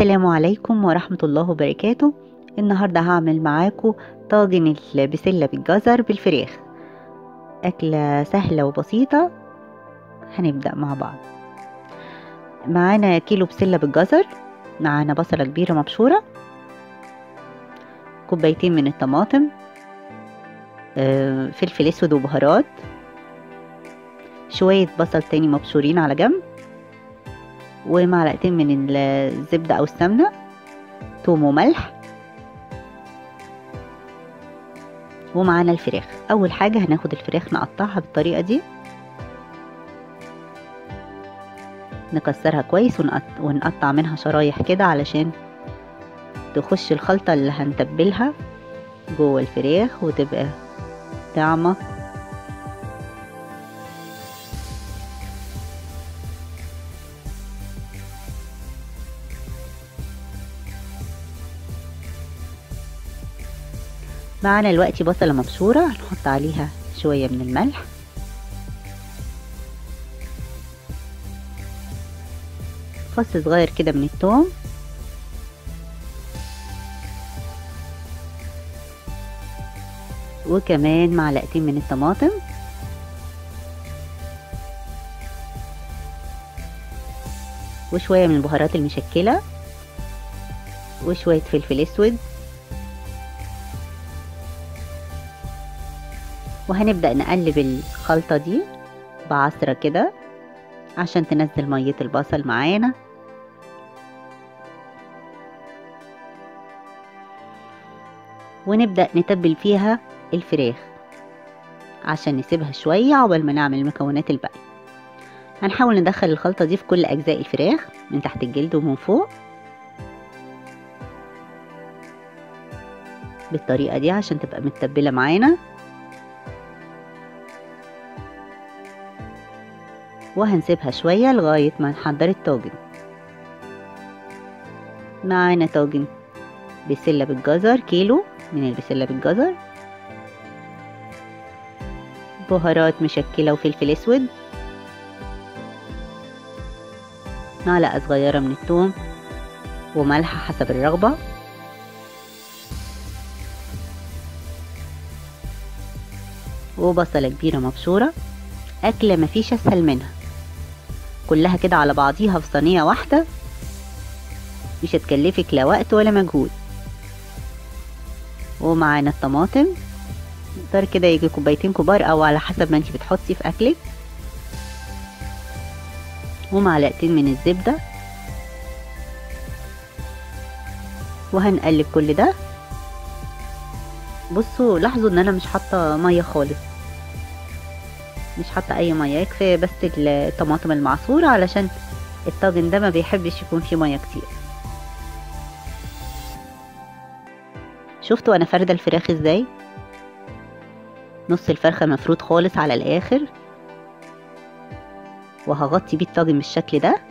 السلام عليكم ورحمة الله وبركاته النهاردة هعمل معاكم طاجن البسلة بالجزر بالفراخ أكلة سهلة وبسيطة هنبدأ مع بعض معانا كيلو بسلة بالجزر معانا بصلة كبيرة مبشورة كوبايتين من الطماطم آه، فلفل اسود وبهارات شوية بصل تاني مبشورين على جنب ومعلقتين من الزبدة أو السمنة توم وملح ومعانا الفراخ أول حاجة هناخد الفراخ نقطعها بالطريقة دي نكسرها كويس ونقط- ونقطع منها شرايح كده علشان تخش الخلطة اللي هنتبلها جوه الفراخ وتبقى طعمة معانا دلوقتي بصلة مبشورة هنحط عليها شوية من الملح فص صغير كده من الثوم وكمان معلقتين من الطماطم وشوية من البهارات المشكلة وشوية فلفل اسود وهنبدأ نقلب الخلطة دي بعصرة كده عشان تنزل مية البصل معانا ونبدأ نتبل فيها الفراخ عشان نسيبها شوية عقبال ما نعمل المكونات الباقية هنحاول ندخل الخلطة دي في كل أجزاء الفراخ من تحت الجلد ومن فوق بالطريقة دي عشان تبقى متبلة معانا وهنسيبها شوية لغاية ما نحضر الطاجن معانا طاجن بسلة بالجزر كيلو من البسلة بالجزر بهارات مشكلة وفلفل اسود معلقة صغيرة من الثوم وملح حسب الرغبة وبصلة كبيرة مبشورة أكلة مفيش أسهل منها كلها كده على بعضيها في صينية واحدة مش هتكلفك لا وقت ولا مجهود ومعانا الطماطم مقدار كده يجي كوبايتين كبار او على حسب ما انتي بتحطي في اكلك ومعلقتين من الزبدة وهنقلب كل ده بصوا لاحظوا ان انا مش حاطه ميه خالص مش حاطه اي ميه يكفي بس الطماطم المعصوره علشان الطاجن ده ما بيحبش يكون فيه ميه كتير شفتوا انا فارده الفراخ ازاي نص الفرخه مفروض خالص على الاخر وهغطي بيه الطاجن بالشكل ده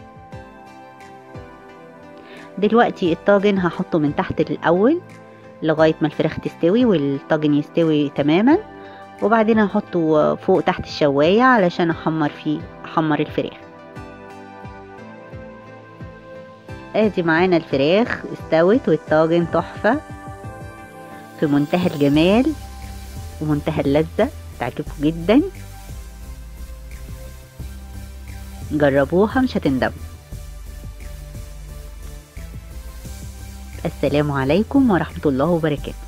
دلوقتي الطاجن هحطه من تحت الاول لغايه ما الفراخ تستوي والطاجن يستوي تماما وبعدين هحطه فوق تحت الشوايه علشان احمر فيه احمر الفراخ ادي معانا الفراخ استوت والطاجن تحفه في منتهى الجمال ومنتهى اللذة تعجبكم جدا جربوها مش هتندموا السلام عليكم ورحمة الله وبركاته